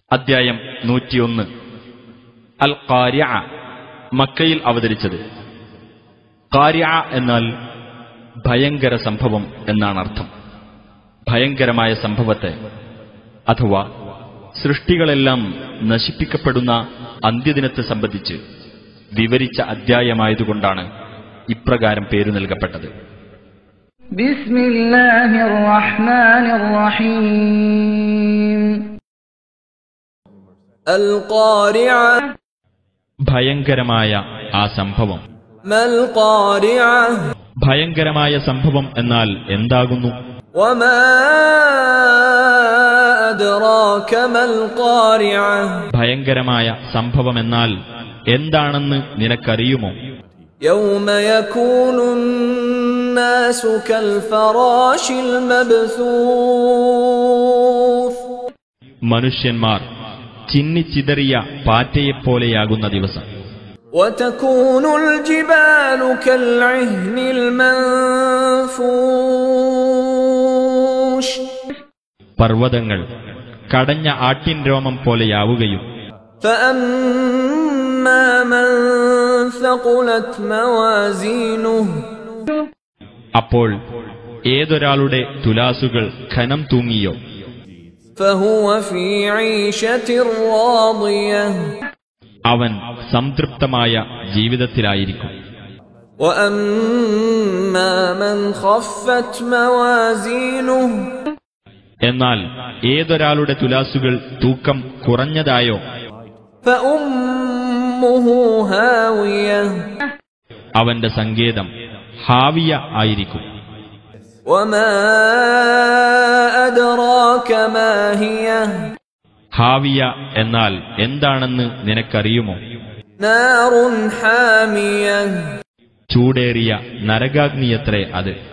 അദ്ധ്യായം നൂറ്റിയൊന്ന് അൽ കാര്യ മക്കയിൽ അവതരിച്ചത് കാര്യ എന്നാൽ ഭയങ്കര സംഭവം എന്നാണ് അർത്ഥം ഭയങ്കരമായ സംഭവത്തെ അഥവാ സൃഷ്ടികളെല്ലാം നശിപ്പിക്കപ്പെടുന്ന അന്ത്യദിനത്തെ സംബന്ധിച്ച് വിവരിച്ച അധ്യായമായതുകൊണ്ടാണ് ഇപ്രകാരം പേരു നൽകപ്പെട്ടത് بسم الله الرحمن الرحيم القارعة ഭയങ്കരമായ ആ സംഭവം ما القارعة ഭയങ്കരമായ സംഭവം എന്നാൽ എന്താകുന്നു وما أدراك ما القارعة ഭയങ്കരമായ സംഭവമെന്നാൽ എന്താണെന്ന് നിനക്കറിയുമോ يوم يكون الناس كالفراش المبثوث മനുഷ്യന്മാർ ചിന്നിച്ചിതറിയ പാറ്റയെപ്പോലെയാകുന്ന ദിവസം وتكون الجبال كالعهن المنفوش പർവ്വതങ്ങൾ കടഞ്ഞ ആട്ടിൻ രോമം പോലെയാവുകയും فأما من ثقلت موازينه അപ്പോൾ ഏതൊരാളുടെ തുലാസുകൾ ഖനം തൂങ്ങിയോ فهو في عيشة راضية അവൻ സംതൃപ്തമായ ജീവിതത്തിലായിരിക്കും وأما من خفت موازينه എന്നാൽ ഏതൊരാളുടെ തുലാസുകൾ തൂക്കം കുറഞ്ഞതായോ فأمه هاوية അവന്റെ സങ്കേതം ഹാവിയ ആയിരിക്കും وما أدراك ما هي ഹാവിയ എന്നാൽ എന്താണെന്ന് നിനക്കറിയുമോ نار حامية ചൂടേറിയ നരകാഗ്നിയത്രേ അത്